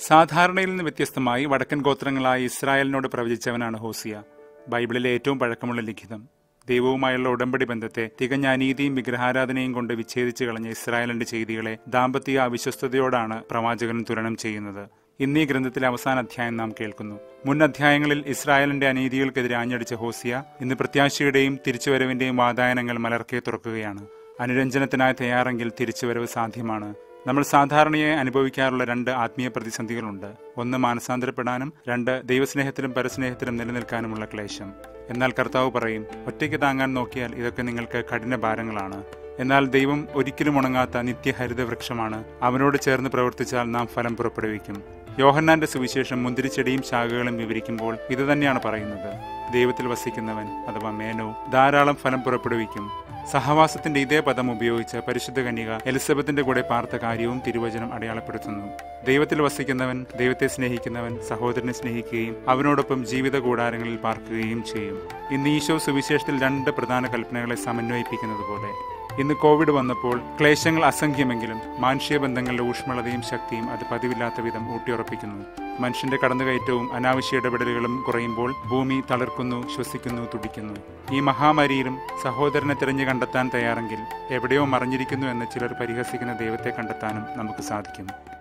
സാധാരണയിൽ നിന്ന് വ്യത്യസ്തമായി വടക്കൻ ഗോത്രങ്ങളായ ഇസ്രായേലിനോട് പ്രവചിച്ചവനാണ് ഹോസിയ ബൈബിളിലെ ഏറ്റവും പഴക്കമുള്ള ലിഖിതം ദൈവവുമായുള്ള ഉടമ്പടി ബന്ധത്തെ തികഞ്ഞ അനീതിയും വിഗ്രഹാരാധനയും കൊണ്ട് വിച്ഛേദിച്ചു കളഞ്ഞ ഇസ്രായേലിന്റെ ചെയ്തികളെ ദാമ്പത്തിക അവിശ്വസ്തയോടാണ് പ്രവാചകൻ തുലനം ചെയ്യുന്നത് ഇന്ന് ഈ ഗ്രന്ഥത്തിലെ അവസാന അധ്യായം നാം കേൾക്കുന്നു മുൻ അധ്യായങ്ങളിൽ ഇസ്രായേലിന്റെ അനീതികൾക്കെതിരെ ആഞ്ഞടിച്ച ഹോസിയ ഇന്ന് പ്രത്യാശയുടെയും തിരിച്ചുവരവിന്റെയും വാതായനങ്ങൾ മലർക്കെ തുറക്കുകയാണ് അനുരഞ്ജനത്തിനായി തയ്യാറെങ്കിൽ തിരിച്ചുവരവ് സാധ്യമാണ് നമ്മൾ സാധാരണയായി അനുഭവിക്കാറുള്ള രണ്ട് ആത്മീയ പ്രതിസന്ധികളുണ്ട് ഒന്ന് മാനസാന്തരപ്പെടാനും രണ്ട് ദൈവസ്നേഹത്തിലും പരസ്നേഹത്തിലും നിലനിൽക്കാനുമുള്ള ക്ലേശം എന്നാൽ കർത്താവ് പറയും ഒറ്റയ്ക്ക് താങ്ങാൻ നോക്കിയാൽ ഇതൊക്കെ നിങ്ങൾക്ക് കഠിന ഭാരങ്ങളാണ് എന്നാൽ ദൈവം ഒരിക്കലും ഉണങ്ങാത്ത നിത്യഹരിത വൃക്ഷമാണ് അവനോട് ചേർന്ന് പ്രവർത്തിച്ചാൽ നാം ഫലം പുറപ്പെടുവിക്കും യോഹന്നാന്റെ സുവിശേഷം മുന്തിരിച്ചെടിയും ശാഖകളും വിവരിക്കുമ്പോൾ ഇതുതന്നെയാണ് പറയുന്നത് ദൈവത്തിൽ വസിക്കുന്നവൻ അഥവാ മേനോ ധാരാളം ഫലം പുറപ്പെടുവിക്കും സഹവാസത്തിന്റെ ഇതേ പദം ഉപയോഗിച്ച് പരിശുദ്ധ കന്യക എലിസബത്തിന്റെ കൂടെ പാർത്ത കാര്യവും തിരുവചനം അടയാളപ്പെടുത്തുന്നു ദൈവത്തിൽ വസിക്കുന്നവൻ ദൈവത്തെ സ്നേഹിക്കുന്നവൻ സഹോദരനെ സ്നേഹിക്കുകയും അവനോടൊപ്പം ജീവിത കൂടാരങ്ങളിൽ പാർക്കുകയും ചെയ്യും ഇന്ന് ഈശോ സുവിശേഷത്തിൽ രണ്ട് പ്രധാന കൽപ്പനകളെ സമന്വയിപ്പിക്കുന്നത് പോലെ ഇന്ന് കോവിഡ് വന്നപ്പോൾ ക്ലേശങ്ങൾ അസംഖ്യമെങ്കിലും മാനുഷിക ബന്ധങ്ങളുടെ ഊഷ്മളതയും ശക്തിയും അത് പതിവില്ലാത്ത വിധം ഊട്ടിയുറപ്പിക്കുന്നു മനുഷ്യന്റെ കടന്നുകയറ്റവും അനാവശ്യ ഇടപെടലുകളും കുറയുമ്പോൾ ഭൂമി തളർക്കുന്നു ശ്വസിക്കുന്നു തുടിക്കുന്നു ഈ മഹാമാരിയിലും സഹോദരനെ തിരഞ്ഞു കണ്ടെത്താൻ തയ്യാറെങ്കിൽ എവിടെയോ മറഞ്ഞിരിക്കുന്നു എന്ന് ചിലർ പരിഹസിക്കുന്ന ദൈവത്തെ കണ്ടെത്താനും നമുക്ക് സാധിക്കും